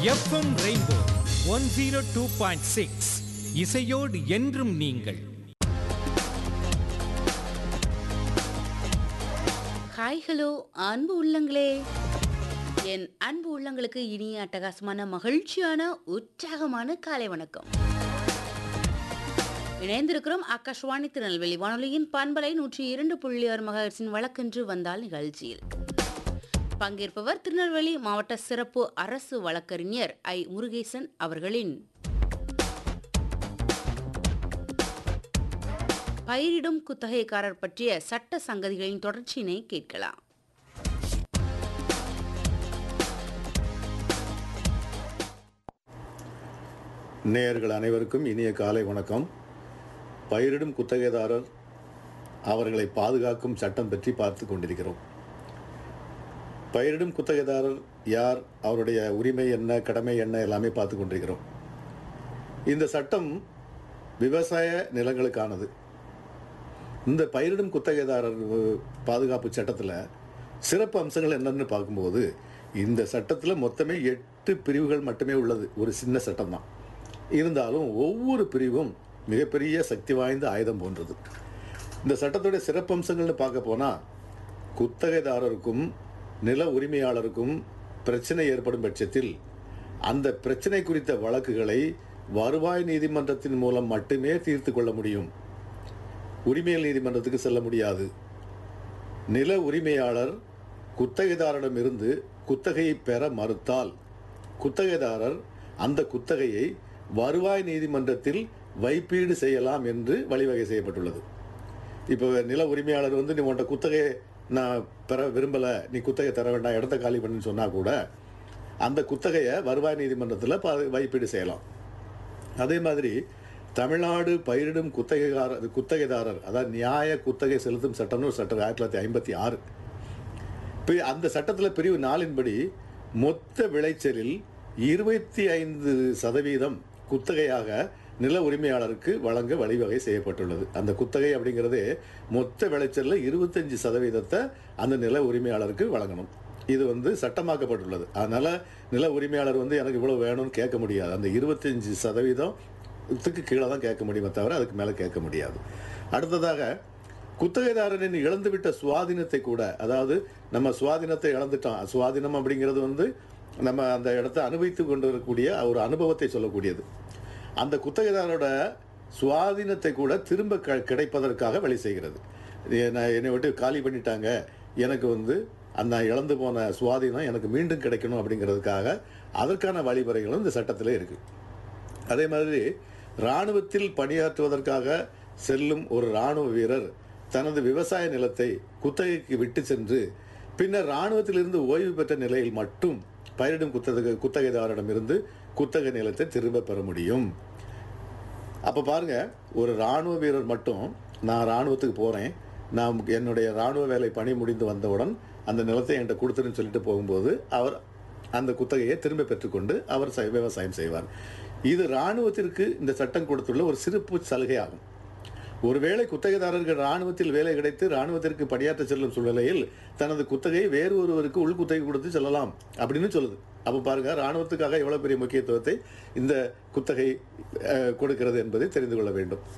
FM rainbow one zero two point six இசையோடு என்றும் நீங்கள் ஹாய் ஹலோ அன்பு உள்ளங்களே என் அன்பு உள்ளங்களுக்கு இனிய அட்டகாசமான மகிழ்ச்சியான உற்சாகமான காலை வணக்கம் இணைந்திருக்கிறோம் ஆகாஷ்வாணி திருநெல்வேலி வானொலியின் பண்பலை நூற்றி இரண்டு புள்ளி ஆறு மகர்ஸின் வழக்கென்று வந்தால் நிகழ்ச்சியில் பங்கேற்பவர் திருநெல்வேலி மாவட்ட சிறப்பு அரசு வழக்கறிஞர் ஐ முருகேசன் அவர்களின் பயிரிடும் குத்தகைக்காரர் பற்றிய சட்ட சங்கதிகளின் தொடர்ச்சியினை கேட்கலாம் நேயர்கள் அனைவருக்கும் இனிய காலை வணக்கம் பயிரிடும் குத்தகைதாரர் அவர்களை பாதுகாக்கும் சட்டம் பற்றி பார்த்து கொண்டிருக்கிறோம் பயிரிடும் குத்தகைதாரர் யார் அவருடைய உரிமை என்ன கடமை என்ன எல்லாமே பார்த்து கொண்டிருக்கிறோம் இந்த சட்டம் விவசாய நிலங்களுக்கானது இந்த பயிரிடும் குத்தகைதாரர் அஹ், பாதுகாப்பு சட்டத்தில் சிறப்பு அம்சங்கள் என்னன்னு பார்க்கும்போது இந்த சட்டத்தில் மொத்தமே எட்டு பிரிவுகள் மட்டுமே உள்ளது ஒரு சின்ன சட்டம் தான் இருந்தாலும் ஒவ்வொரு பிரிவும் மிகப்பெரிய சக்தி வாய்ந்த ஆயுதம் போன்றது இந்த சட்டத்துடைய சிறப்பம்சங்கள்னு பார்க்க போனால் குத்தகைதாரருக்கும் நில உரிமையாளருக்கும் பிரச்சனை ஏற்படும் பட்சத்தில் அந்த பிரச்சனை குறித்த வழக்குகளை வருவாய் நீதிமன்றத்தின் மூலம் மட்டுமே தீர்த்து கொள்ள முடியும் உரிமையல் நீதிமன்றத்துக்கு செல்ல முடியாது நில உரிமையாளர் குத்தகைதாரரிடமிருந்து குத்தகையை பெற மறுத்தால் குத்தகைதாரர் அந்த குத்தகையை வருவாய் நீதிமன்றத்தில் வைப்பீடு செய்யலாம் என்று வழிவகை செய்யப்பட்டுள்ளது இப்போ நில உரிமையாளர் வந்து நீ உன்ட்ட குத்தகையை நான் பெற விரும்பலை நீ குத்தகை தர வேண்டாம் இடத்த காலி பண்ணுன்னு சொன்னால் கூட அந்த குத்தகையை வருவாய் நீதிமன்றத்தில் ப வைப்பீடு செய்யலாம் அதே மாதிரி தமிழ்நாடு பயிரிடும் குத்தகைதாரர் குத்தகைதாரர் அதாவது நியாய குத்தகை செலுத்தும் சட்டம்னு ஒரு சட்டம் ஆயிரத்தி தொள்ளாயிரத்தி ஐம்பத்தி ஆறு இப்போ அந்த சட்டத்தில் பிரிவு நாலின்படி மொத்த விளைச்சலில் இருபத்தி ஐந்து சதவீதம் குத்தகையாக நில உரிமையாளருக்கு வழங்க வழிவகை செய்யப்பட்டுள்ளது அந்த குத்தகை அப்படிங்கிறது மொத்த விளைச்சலில் இருபத்தஞ்சு சதவீதத்தை அந்த நில உரிமையாளருக்கு வழங்கணும் இது வந்து சட்டமாக்கப்பட்டுள்ளது அதனால நில உரிமையாளர் வந்து எனக்கு இவ்வளவு வேணும்னு கேட்க முடியாது அந்த இருபத்தஞ்சு சதவீதத்துக்கு கீழே தான் கேட்க முடியுமே தவிர அதுக்கு மேலே கேட்க முடியாது அடுத்ததாக குத்தகைதாரரின் இழந்துவிட்ட சுவாதீனத்தை கூட அதாவது நம்ம சுவாதீனத்தை இழந்துட்டோம் சுவாதீனம் அப்படிங்கிறது வந்து நம்ம அந்த இடத்த அனுபவித்து கொண்டு வரக்கூடிய ஒரு அனுபவத்தை சொல்லக்கூடியது அந்த குத்தகைதாரோட சுவாதீனத்தை கூட திரும்ப க கிடைப்பதற்காக வழி செய்கிறது என்ன என்னை விட்டு காலி பண்ணிட்டாங்க எனக்கு வந்து அந்த இழந்து போன சுவாதீனம் எனக்கு மீண்டும் கிடைக்கணும் அப்படிங்கிறதுக்காக அதற்கான வழிமுறைகளும் இந்த சட்டத்தில் இருக்குது அதே மாதிரி இராணுவத்தில் பணியாற்றுவதற்காக செல்லும் ஒரு இராணுவ வீரர் தனது விவசாய நிலத்தை குத்தகைக்கு விட்டு சென்று பின்னர் இராணுவத்திலிருந்து ஓய்வு பெற்ற நிலையில் மட்டும் பயிரிடும் குத்தகை குத்தகைதாரிடமிருந்து குத்தகை நிலத்தை திரும்ப பெற முடியும் அப்போ பாருங்க ஒரு இராணுவ வீரர் மட்டும் நான் இராணுவத்துக்கு போகிறேன் நான் என்னுடைய இராணுவ வேலை பணி முடிந்து வந்தவுடன் அந்த நிலத்தை என்கிட்ட கொடுத்துருன்னு சொல்லிட்டு போகும்போது அவர் அந்த குத்தகையை திரும்ப பெற்றுக்கொண்டு அவர் செ- விவசாயம் செய்வார் இது இராணுவத்திற்கு இந்த சட்டம் கொடுத்துள்ள ஒரு சிறப்பு சலுகை ஆகும் ஒருவேளை குத்தகைதாரர்கள் இராணுவத்தில் வேலை கிடைத்து இராணுவத்திற்கு பணியாற்ற செல்லும் சூழ்நிலையில் தனது குத்தகையை வேறு ஒருவருக்கு உள் குத்தகை கொடுத்து செல்லலாம் அப்படின்னு சொல்லுது அப்போ பாருங்க இராணுவத்துக்காக எவ்வளவு பெரிய முக்கியத்துவத்தை இந்த குத்தகை அஹ், கொடுக்கிறது என்பதை தெரிந்து கொள்ள வேண்டும்